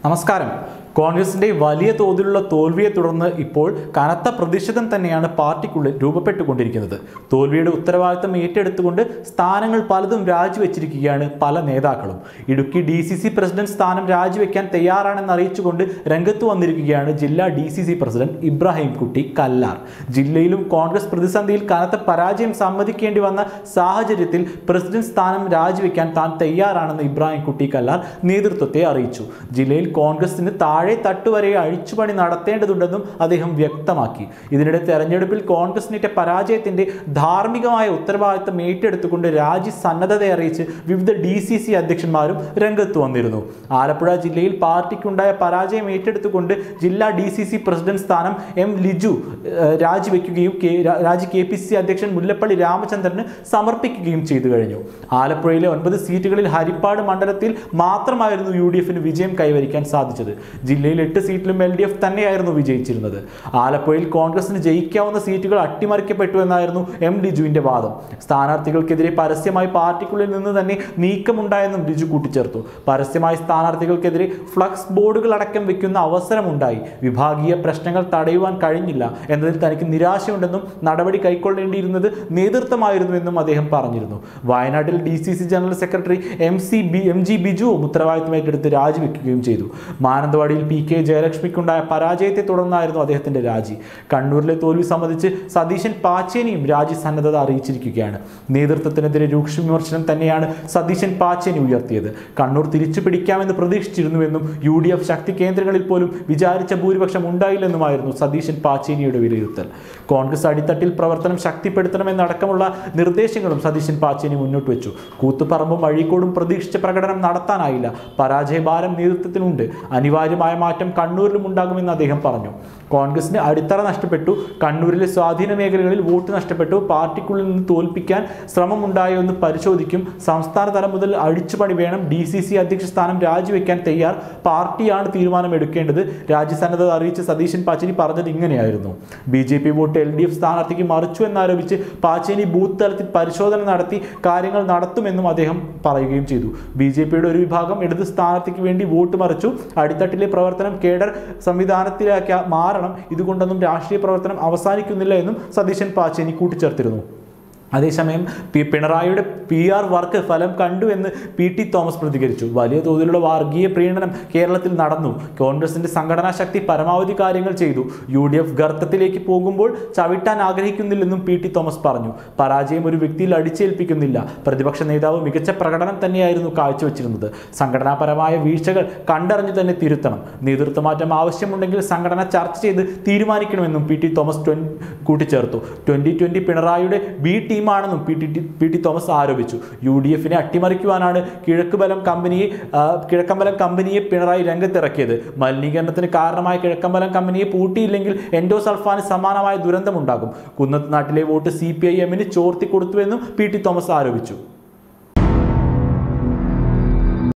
നമസ്കാരം കോൺഗ്രസിന്റെ വലിയ തോതിലുള്ള തോൽവിയെ തുടർന്ന് ഇപ്പോൾ കനത്ത പ്രതിഷേധം തന്നെയാണ് പാർട്ടിക്കുള്ളിൽ രൂപപ്പെട്ടുകൊണ്ടിരിക്കുന്നത് തോൽവിയുടെ ഉത്തരവാദിത്തം ഏറ്റെടുത്തുകൊണ്ട് സ്ഥാനങ്ങൾ പലതും രാജിവെച്ചിരിക്കുകയാണ് പല നേതാക്കളും Idukki D C C president സ്ഥാനം രാജിവെക്കാൻ തയ്യാറാണെന്ന് അറിയിച്ചുകൊണ്ട് രംഗത്ത് വന്നിരിക്കുകയാണ് ജില്ലാ D C C president Ibrahim Kutty Kallar ജില്ലയിലും കോൺഗ്രസ് പ്രതിസന്ധിയിൽ കനത്ത പരാജയം സമ്മതിക്കേണ്ടി വന്ന സാഹചര്യത്തിൽ പ്രസിഡന്റ് സ്ഥാനം രാജിവെക്കാൻ താൻ തയ്യാറാണെന്ന് ഇബ്രാഹിം കുട്ടി കല്ലാർ നേതൃത്വത്തെ അറിയിച്ചു ജില്ലയിൽ കോൺഗ്രസിന് താഴെ തട്ടുവരെ അഴിച്ചുപണി നടത്തേണ്ടതുണ്ടെന്നും അദ്ദേഹം വ്യക്തമാക്കി ഇതിനിടെ തെരഞ്ഞെടുപ്പിൽ കോൺഗ്രസിനേറ്റ പരാജയത്തിന്റെ ധാർമ്മികമായ ഉത്തരവാദിത്തം ഏറ്റെടുത്തുകൊണ്ട് രാജി സന്നദ്ധത അറിയിച്ച് വിവിധ ഡി സി സി അധ്യക്ഷന്മാരും രംഗത്ത് വന്നിരുന്നു ആലപ്പുഴ ജില്ലയിൽ പാർട്ടിക്കുണ്ടായ പരാജയം ഏറ്റെടുത്തുകൊണ്ട് ജില്ലാ ഡി സി സി പ്രസിഡന്റ് സ്ഥാനം എം ലിജു ഏഹ്, രാജിവെക്കുകയും കെ രാ- രാജി കെ പി സി സി അധ്യക്ഷൻ മുല്ലപ്പള്ളി രാമചന്ദ്രന് സമർപ്പിക്കുകയും ചെയ്തു കഴിഞ്ഞു ആലപ്പുഴയിലെ ഒൻപത് സീറ്റുകളിൽ ഹരിപ്പാട് മണ്ഡലത്തിൽ മാത്രമായിരുന്നു യു ഡി എഫിന് വിജയം കൈവരിക്കാൻ സാധിച്ചത് ജില്ലയിൽ എട്ട് സീറ്റിലും എൽ ഡി എഫ് തന്നെയായിരുന്നു വിജയിച്ചിരുന്നത് ആലപ്പുഴയിൽ കോൺഗ്രസിന് ജയിക്കാവുന്ന സീറ്റുകൾ അട്ടിമറിക്കപ്പെട്ടു എന്നായിരുന്നു എം ലിജുവിന്റെ വാദം സ്ഥാനാർത്ഥികൾക്കെതിരെ പരസ്യമായി പാർട്ടിക്കുള്ളിൽ നിന്ന് തന്നെ നീക്കമുണ്ടായെന്നും ലിജു കൂട്ടിച്ചേർത്തു പരസ്യമായി സ്ഥാനാർത്ഥികൾക്കെതിരെ ഫ്ലക്സ് ബോർഡുകൾ അടക്കം വെക്കുന്ന അവസരമുണ്ടായി വിഭാഗീയ പ്രശ്നങ്ങൾ തടയുവാൻ കഴിഞ്ഞില്ല എന്നതിൽ തനിക്ക് നിരാശയുണ്ടെന്നും നടപടി കൈക്കൊള്ളേണ്ടിയിരുന്നത് നേതൃത്വമായിരുന്നുവെന്നും അദ്ദേഹം പറഞ്ഞിരുന്നു വയനാട്ടിൽ D C C general secretary M C B M G ബിജുവും ഉത്തരവാദിത്തം ഏറ്റെടുത്ത് രാജിവെക്കുകയും ചെയ്തു മാനന്തവാടിയിൽ പി കെ ജയലക്ഷ്മിക്കുണ്ടായ പരാജയത്തെ തുടർന്നായിരുന്നു അദ്ദേഹത്തിന്റെ രാജി കണ്ണൂരിലെ തോൽവി സംബന്ധിച്ച് സതീശൻ പാച്ചേനിയും രാജി സന്നദ്ധത അറിയിച്ചിരിക്കുകയാണ് നേതൃത്വത്തിനെതിരെ രൂക്ഷ വിമർശനം തന്നെയാണ് സതീശൻ പാച്ചേനി ഉയർത്തിയത് കണ്ണൂർ തിരിച്ചു പിടിക്കാമെന്ന് പ്രതീക്ഷിച്ചിരുന്നുവെന്നും യു ഡി എഫ് ശക്തി കേന്ദ്രങ്ങളിൽ പോലും വിചാരിച്ച ഭൂരിപക്ഷം ഉണ്ടായില്ലെന്നുമായിരുന്നു സതീശൻ പാച്ചേനിയുടെ വിലയിരുത്തൽ കോൺഗ്രസ് അടിത്തട്ടിൽ പ്രവർത്തനം ശക്തിപ്പെടുത്തണമെന്നടക്കമുള്ള നിർദ്ദേശങ്ങളും സതീശൻ പാച്ചേനി മുന്നോട്ട് വെച്ചു കൂത്തുപറമ്പും അഴീക്കോടും പ്രതീക്ഷിച്ച പ്രകടനം നടത്താനായില്ല പരാജയഭാരം നേതൃത്വത്തിനുണ്ട് അനിവാര്യമായ മാറ്റം കണ്ണൂരിലും ഉണ്ടാകുമെന്ന് അദ്ദേഹം പറഞ്ഞു കോൺഗ്രസിന് അടിത്തറ നഷ്ടപ്പെട്ടു കണ്ണൂരിലെ സ്വാധീന മേഖലകളിൽ വോട്ട് നഷ്ടപ്പെട്ടു പാർട്ടിക്കുള്ളിൽ നിന്ന് തോൽപ്പിക്കാൻ ശ്രമമുണ്ടായോ എന്ന് പരിശോധിക്കും സംസ്ഥാന തലം മുതൽ അഴിച്ചുപണി വേണം ഡി സി സി അധ്യക്ഷ സ്ഥാനം രാജിവെക്കാൻ തയ്യാർ പാർട്ടിയാണ് തീരുമാനം എടുക്കേണ്ടത് രാജ്യസന്നദ്ധത അറിയിച്ച സതീശൻ പാച്ചേനി പറഞ്ഞത് ഇങ്ങനെയായിരുന്നു B J P vote L D F സ്ഥാനാർത്ഥിക്ക് മറിച്ചു എന്നാരോപിച്ച് പാച്ചേനി ബൂത്ത് തലത്തിൽ പരിശോധന നടത്തി കാര്യങ്ങൾ നടത്തുമെന്നും അദ്ദേഹം പറയുകയും ചെയ്തു ബി ജെ പിയുടെ ഒരു വിഭാഗം ഇടത് സ്ഥാനാർത്ഥിക്ക് വേണ്ടി വോട്ട് മറിച്ചു അടിത്തട്ടിലെ പ്രവർത്തനം കേഡർ സംവിധാനത്തിലാക്കി മാറണം ഇതുകൊണ്ടൊന്നും രാഷ്ട്രീയ പ്രവർത്തനം അവസാനിക്കുന്നില്ല എന്നും സതീശൻ പാച്ചേനി കൂട്ടിച്ചേർത്തിരുന്നു അതേസമയം പി പിണറായിയുടെ പി ആർ വർക്ക് ഫലം കണ്ടു എന്ന് പി ടി തോമസ് പ്രതികരിച്ചു വലിയ തോതിലുള്ള വർഗീയ പ്രീണനം കേരളത്തിൽ നടന്നു കോൺഗ്രസിന്റെ സംഘടനാ ശക്തി പരമാവധി കാര്യങ്ങൾ ചെയ്തു യു ഡി എഫ് ഗർത്തത്തിലേക്ക് പോകുമ്പോൾ ചവിട്ടാൻ ആഗ്രഹിക്കുന്നില്ലെന്നും പി ടി തോമസ് പറഞ്ഞു പരാജയം ഒരു വ്യക്തിയിൽ അടിച്ചേൽപ്പിക്കുന്നില്ല പ്രതിപക്ഷ നേതാവ് മികച്ച പ്രകടനം തന്നെയായിരുന്നു കാഴ്ചവെച്ചിരുന്നത് സംഘടനാപരമായ വീഴ്ചകൾ കണ്ടറിഞ്ഞു തന്നെ തിരുത്തണം നേതൃത്വമാറ്റം ആവശ്യമുണ്ടെങ്കിൽ സംഘടന ചർച്ച ചെയ്ത് തീരുമാനിക്കണമെന്നും പി ടി തോമസ് ട്വൻ കൂട്ടിച്ചേർത്തു ട്വന്റി ട്വന്റി പിണറായിയുടെ ബി ടീമാണെന്നും P T P T Thomas ആരോപിച്ചു യു ഡി എഫിനെ അട്ടിമറിക്കുവാനാണ് കിഴക്കുബലം കമ്പനിയെ ആ, കിഴക്കമ്പലം കമ്പനിയെ പിണറായി രംഗത്തിറക്കിയത് മലിനീകരണത്തിന് കാരണമായ കിഴക്കമ്പലം കമ്പനിയെ പൂട്ടിയില്ലെങ്കിൽ എൻഡോസൾഫാന് സമാനമായ ദുരന്തമുണ്ടാകും കുന്നത്ത് നാട്ടിലെ വോട്ട് സി പി ഐ എമ്മിന് ചോർത്തി കൊടുത്തുവെന്നും പി ടി തോമസ് ആരോപിച്ചു